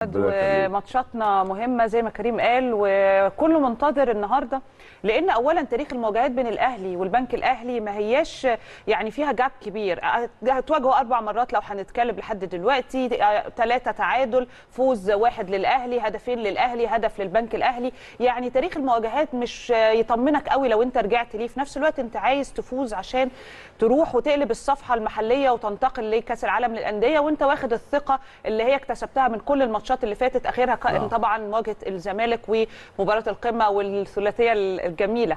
وماتشاتنا مهمه زي ما كريم قال وكله منتظر النهارده لان اولا تاريخ المواجهات بين الاهلي والبنك الاهلي ما هياش يعني فيها جاب كبير هتواجهوا اربع مرات لو هنتكلم لحد دلوقتي ثلاثه تعادل فوز واحد للاهلي هدفين للاهلي هدف للبنك الاهلي يعني تاريخ المواجهات مش يطمنك قوي لو انت رجعت ليه في نفس الوقت انت عايز تفوز عشان تروح وتقلب الصفحه المحليه وتنتقل لكاس العالم للانديه وانت واخد الثقه اللي هي اكتسبتها من كل الماتشات اللي فاتت اخرها كان طبعا مواجهه الزمالك ومباراه القمه والثلاثيه الجميله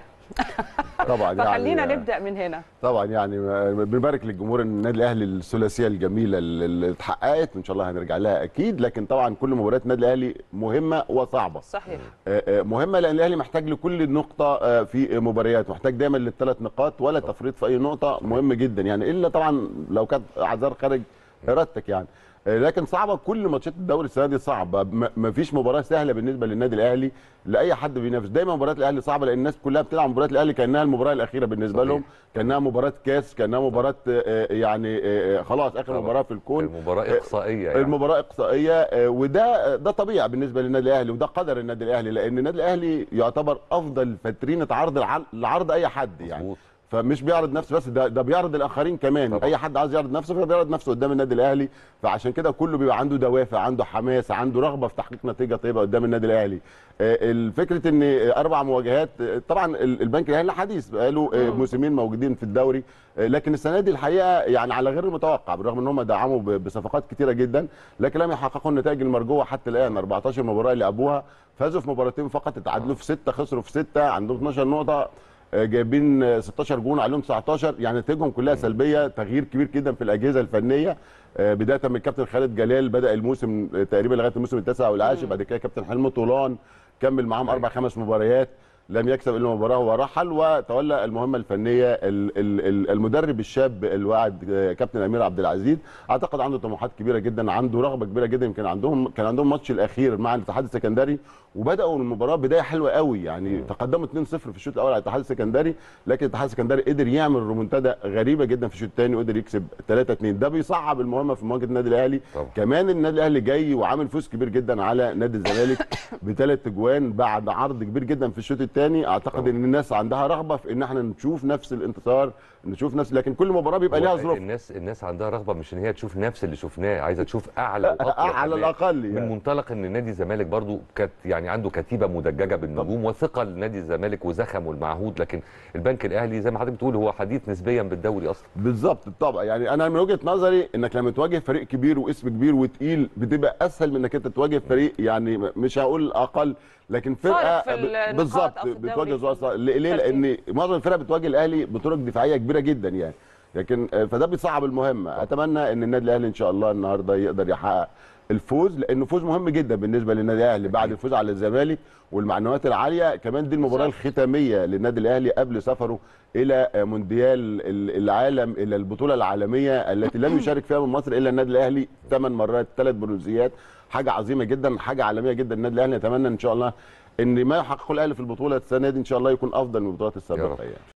طبعا فخلينا يعني نبدا من هنا طبعا يعني بنبارك للجمهور النادي الاهلي الثلاثيه الجميله اللي اتحققت وان شاء الله هنرجع لها اكيد لكن طبعا كل مباريات النادي الاهلي مهمه وصعبه صحيح مهمه لان الاهلي محتاج لكل نقطه في مباريات محتاج دايما للثلاث نقاط ولا تفريط في اي نقطه مهم جدا يعني الا طبعا لو كانت اعذار خارج ارادتك يعني لكن صعبه كل ماتشات الدوري السنه دي صعبه ما فيش مباراه سهله بالنسبه للنادي الاهلي لاي حد بينافس دايما مباريات الاهلي صعبه لان الناس كلها بتلعب مباريات الاهلي كانها المباراه الاخيره بالنسبه صحيح. لهم كانها مباراه كاس كانها مباراه يعني خلاص اخر طبعا. مباراه في الكون المباراه اقصائيه يعني. المباراه اقصائيه وده ده طبيعي بالنسبه للنادي الاهلي وده قدر النادي الاهلي لان النادي الاهلي يعتبر افضل فترينه عرض الع- لعرض اي حد يعني مظبوط. فمش بيعرض نفسه بس ده, ده بيعرض الاخرين كمان طبعا. اي حد عايز يعرض نفسه فبيعرض نفسه قدام النادي الاهلي فعشان كده كله بيبقى عنده دوافع عنده حماس عنده رغبه في تحقيق نتيجه طيبه قدام النادي الاهلي آه، الفكره ان اربع مواجهات آه، طبعا ال- البنك الاهلي حديث بقاله آه، موسمين موجودين في الدوري آه، لكن السنه دي الحقيقه يعني على غير المتوقع بالرغم ان هم دعموا ب- بصفقات كتيره جدا لكن لم يحققوا النتائج المرجوه حتى الان 14 مباراه اللي لعبوها فازوا في مباراتين فقط اتعادلوا في سته خسروا في سته عندهم 12 نقطه آه، جايبين آه، 16 جون عليهم 19 يعني نتائجهم كلها سلبيه تغيير كبير جدا في الاجهزه الفنيه آه، بدايه من الكابتن خالد جلال بدا الموسم آه، تقريبا لغايه الموسم التاسع والعاشر بعد كده كابتن حلمي طولان كمل معاهم اربع خمس مباريات لم يكسب الا مباراه ورحل وتولى المهمه الفنيه ال- ال- ال- المدرب الشاب الواعد آه، كابتن امير عبد العزيز اعتقد عنده طموحات كبيره جدا عنده رغبه كبيره جدا يمكن عندهم كان عندهم ماتش الاخير مع الاتحاد السكندري وبداوا المباراه بدايه حلوه قوي يعني تقدموا 2-0 في الشوط الاول على الاتحاد السكندري لكن الاتحاد السكندري قدر يعمل ريمونتادا غريبه جدا في الشوط الثاني وقدر يكسب 3-2 ده بيصعب المهمه في مواجهه النادي الاهلي طبعا. كمان النادي الاهلي جاي وعامل فوز كبير جدا على نادي الزمالك بثلاث اجوان بعد عرض كبير جدا في الشوط الثاني اعتقد طبعا. ان الناس عندها رغبه في ان احنا نشوف نفس الانتصار نشوف نفس لكن كل مباراه بيبقى ليها هو ظروف الناس الناس عندها رغبه مش ان هي تشوف نفس اللي شفناه عايزه تشوف اعلى واقوى على كمان. الاقل من يعني منطلق ان نادي الزمالك برضو كانت يعني عنده كتيبه مدججه بالنجوم وثقه لنادي الزمالك وزخمه المعهود لكن البنك الاهلي زي ما حضرتك بتقول هو حديث نسبيا بالدوري اصلا بالظبط طبعا يعني انا من وجهه نظري انك لما تواجه فريق كبير واسم كبير وتقيل بتبقى اسهل من انك انت تواجه فريق يعني مش هقول اقل لكن فرقه صارف في النقاط بالظبط أو في الدوري بتواجه في زوار صار- ليه ليه؟ الترتيب. لان معظم الفرق بتواجه الاهلي بطرق دفاعيه كبيره جدا يعني لكن آه، فده بيصعب المهمه اتمنى ان النادي الاهلي ان شاء الله النهارده يقدر يحقق الفوز لانه فوز مهم جدا بالنسبه للنادي الاهلي بعد الفوز على الزمالك والمعنويات العاليه كمان دي المباراه بالظبط. الختاميه للنادي الاهلي قبل سفره الى مونديال ال- العالم الى البطوله العالميه التي لم يشارك فيها من مصر الا النادي الاهلي ثمان مرات ثلاث برونزيات حاجه عظيمه جدا حاجه عالميه جدا النادي الاهلي نتمنى ان شاء الله ان ما يحققه الاهلي في البطوله السنه دي ان شاء الله يكون افضل من البطولات رب. السابقه يعني